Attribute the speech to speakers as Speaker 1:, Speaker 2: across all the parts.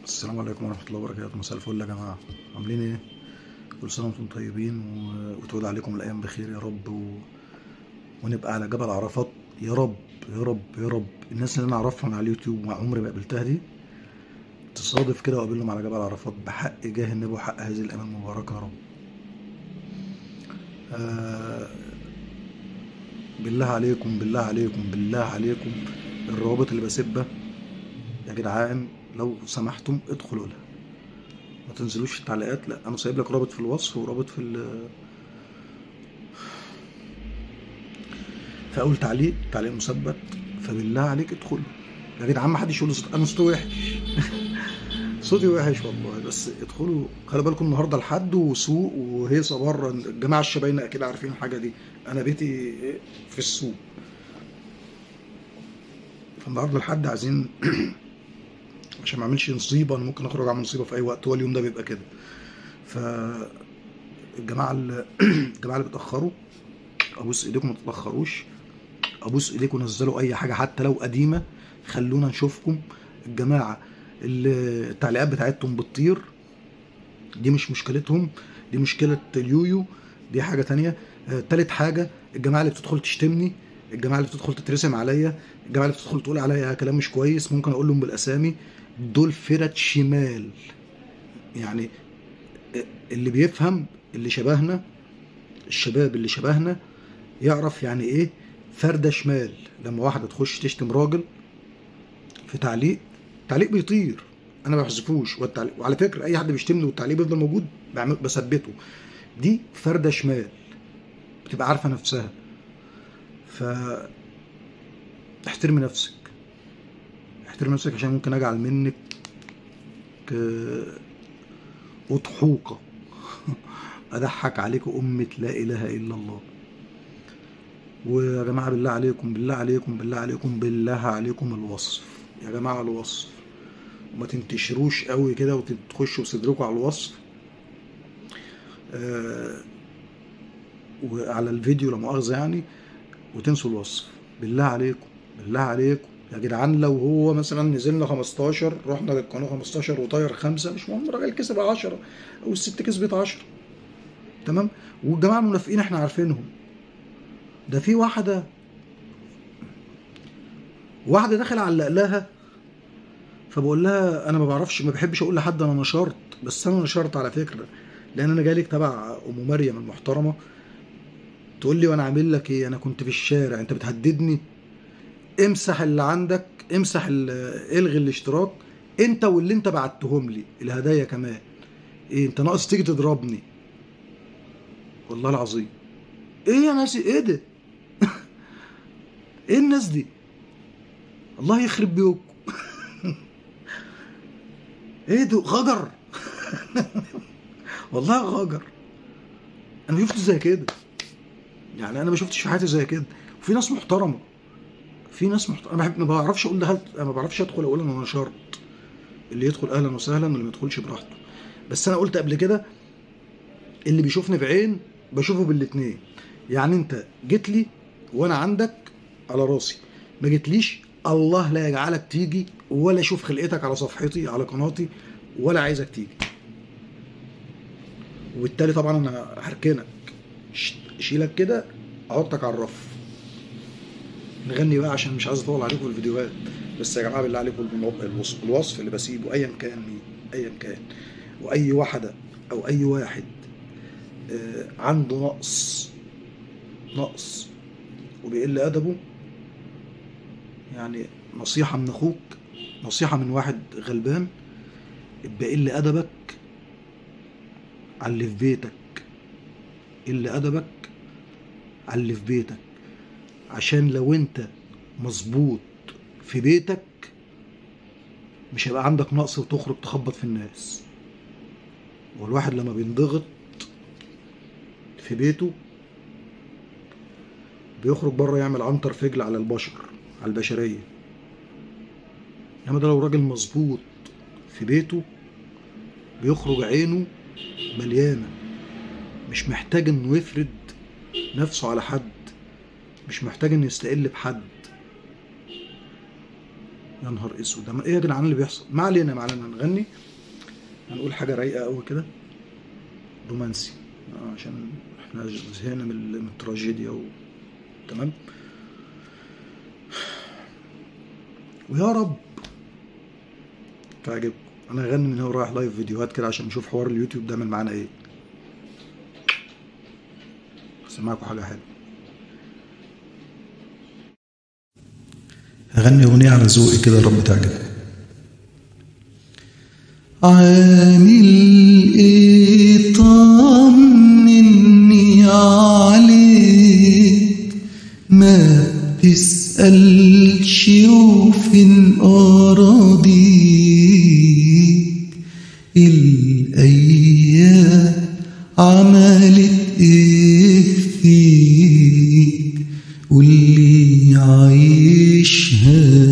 Speaker 1: السلام عليكم ورحمة الله وبركاته مساء الفل يا جماعة عاملين ايه؟ كل سنة وانتم طيبين و... وتعود عليكم الأيام بخير يا رب و... ونبقى على جبل عرفات يا رب يا رب يا رب الناس اللي أنا أعرفهم على اليوتيوب وعمري ما قابلتها دي تصادف كده وأقابلهم على جبل عرفات بحق جاه النبي وحق هذه الأيام المباركة يا رب آه... بالله عليكم بالله عليكم بالله عليكم الروابط اللي بسيبها يا جدعان لو سمحتم ادخلوا لها ما تنزلوش في التعليقات لا انا سايب لك رابط في الوصف ورابط في ال في اول تعليق تعليق مثبت فبالله عليك ادخلوا يا جدعان ما حدش يقول لي صوت انا صوتي وحش صوتي وحش والله بس ادخلوا خلي بالكم النهارده الحد وسوق وهيصه بره الجماعه الشباينه اكيد عارفين الحاجه دي انا بيتي في السوق فالنهارده الحد عايزين عشان ما اعملش نصيبه انا ممكن اخرج اعمل نصيبه في اي وقت هو اليوم ده بيبقى كده ف الجماعه اللي الجماعه اللي بيتاخروا ابوس ايديكم ما تتاخروش ابوس ايديكم نزلوا اي حاجه حتى لو قديمه خلونا نشوفكم الجماعه اللي التعليقات بتاعتهم بتطير دي مش مشكلتهم دي مشكله اليويو دي حاجه تانية آه، تالت حاجه الجماعه اللي بتدخل تشتمني الجماعه اللي بتدخل تترسم عليا الجماعه اللي بتدخل تقول عليا كلام مش كويس ممكن اقول لهم بالاسامي دول فرد شمال يعني اللي بيفهم اللي شبهنا الشباب اللي شبهنا يعرف يعني ايه فردة شمال لما واحدة تخش تشتم راجل في تعليق تعليق بيطير انا ما بحذفوش والتعليق وعلى فكرة اي حد بيشتمني والتعليق بيفضل موجود بعمل بثبته دي فردة شمال بتبقى عارفة نفسها ف احترمي نفسك احترمي نفسك عشان ممكن اجعل منك آه، أضحوكة أضحك عليكم أمة لا إله إلا الله ويا جماعة بالله عليكم بالله عليكم بالله عليكم بالله عليكم الوصف يا جماعة الوصف وما تنتشروش قوي كده وتخشوا بصدركم على الوصف آه، وعلى الفيديو لا مؤاخذة يعني وتنسوا الوصف بالله عليكم بالله عليكم يا جدعان لو هو مثلا نزلنا 15 رحنا للقناه 15 وطاير خمسه مش مهم الراجل كسب 10 او الست كسبت 10 تمام والجماعه المنافقين احنا عارفينهم ده في واحده واحده داخل علق لها فبقول لها انا ما بعرفش ما بحبش اقول لحد انا نشرت بس انا نشرت على فكره لان انا جالك تبع ام مريم المحترمه تقول لي وانا عامل لك ايه انا كنت في الشارع انت بتهددني امسح اللي عندك امسح ال- الغي الاشتراك انت واللي انت بعتهم لي الهدايا كمان ايه انت ناقص تيجي تضربني والله العظيم ايه يا ناس ايه ده ايه الناس دي الله يخرب بيوتكم ايه ده غجر والله غجر انا ما شفتش زي كده يعني انا ما شفتش في حياتي زي كده وفي ناس محترمه في ناس محترمه انا بحب- ما بعرفش اقول دخلت انا ما بعرفش ادخل اقول انا نشرت اللي يدخل اهلا وسهلا واللي ما يدخلش براحته بس انا قلت قبل كده اللي بيشوفني بعين بشوفه بالاتنين يعني انت جيت لي وانا عندك على راسي ما جيتليش الله لا يجعلك تيجي ولا اشوف خلقتك على صفحتي على قناتي ولا عايزك تيجي وبالتالي طبعا انا هركنك ش- اشيلك كده احطك على الرف نغني بقى عشان مش عايز اطول عليكم الفيديوهات بس يا جماعه بالله عليكم الو- الوصف, الوصف اللي بسيبه ايا كان مين ايا كان واي واحده او اي واحد آه، عنده نقص نقص وبيقل ادبه يعني نصيحه من اخوك نصيحه من واحد غلبان ابقى قل ادبك على اللي في بيتك قل ادبك على اللي في بيتك عشان لو انت مظبوط في بيتك مش هيبقى عندك نقص وتخرج تخبط في الناس والواحد لما بينضغط في بيته بيخرج بره يعمل عنتر فجل على البشر على البشرية انما ده لو راجل مظبوط في بيته بيخرج عينه مليانة مش محتاج انه يفرد نفسه على حد مش محتاج انه يستقل بحد يا نهار اسود ده ايه يا جدعان اللي بيحصل ما علينا ما علينا نغني هنقول حاجه رايقه قوي كده رومانسي آه، عشان احنا زهقنا من ال- من التراجيديا و... تمام ويا رب تعجبكم انا هغني من هنا ورايح لايف فيديوهات كده عشان نشوف حوار اليوتيوب ده من معانا ايه هسمعكم حاجه حلوه هغني اغنيه على ذوقي كده يا رب تعجبكم عامل ايه طمني عليك ما تسألش وفين أراضيك الأيام عملت ايه فيك واللي عايشها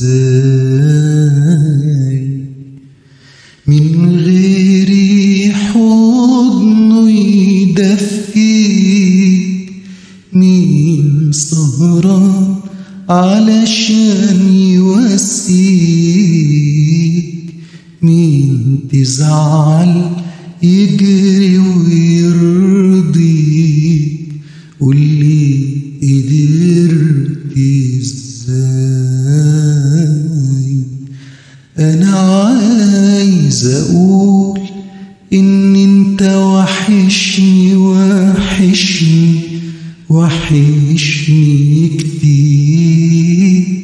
Speaker 1: ازاي من غير حضنه يدفيك مين سهران علشان يواسيك مين تزعل يجري ويرضيك قولي قدرت ازاي انا عايز اقول ان انت وحشني وحشني وحشني كتير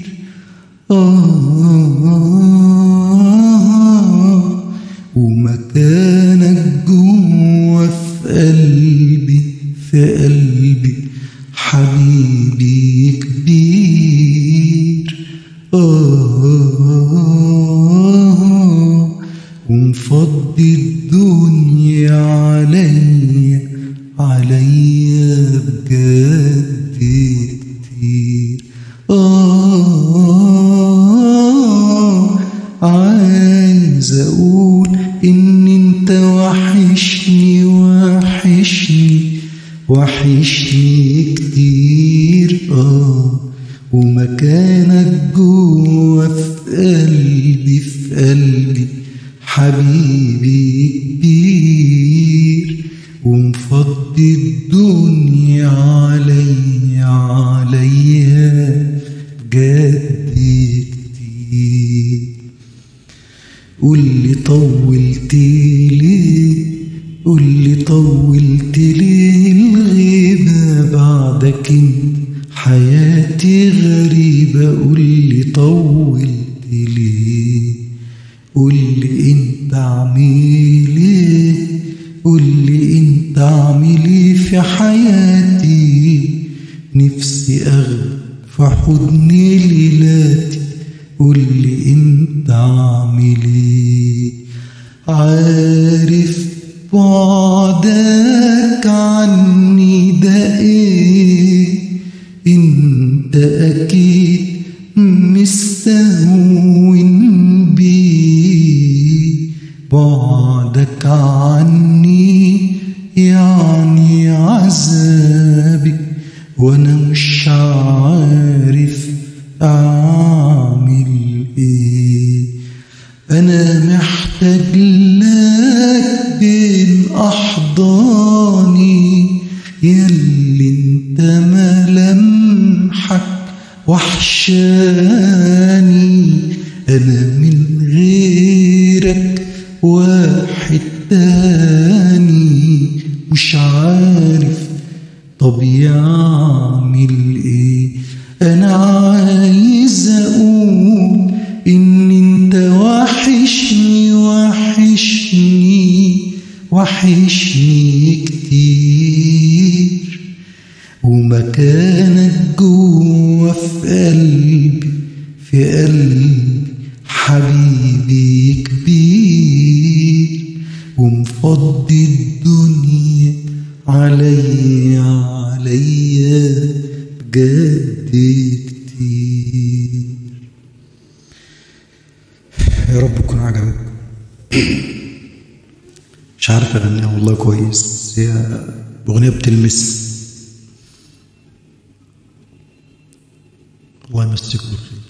Speaker 1: آه ومكانك جوا في قلبي في قلبي حبيبي كبير آه ومفضي الدنيا عليا عليا بجد كتير آه عايز أقول إن أنت وحشني وحشني وحشني كتير آه ومكانك جوا في قلبي في قلبي حبيبي كبير ومفضي الدنيا عليا عليا بجد كتير قولي طولت ليه قولي طولت ليه الغيبة بعدك انت حياتي غريبة قولي طولت ليه قولي انت عميل ايه قولي انت عامل ايه في حياتي نفسي اغرق في حضن ليلاتي قولي انت عامل ايه عارف بعدك عني ده ايه انت اكيد مستهون بيه بعدك عني يعني عذابك وانا مش عارف اعمل ايه انا محتاج لك بين احضاني ياللي انت ملامحك وحشاني انا من غيرك واحد تاني مش عارف طب يعمل ايه انا عايز اقول ان انت وحشني وحشني وحشني كتير ومكانك جوا في قلبي في قلبي حبيبي كبير ومفضي الدنيا عليا عليا بجد كتير يا رب يكون عجبك مش عارف اغنيها والله كويس هي اغنيه بتلمس الله يمسيك بالخير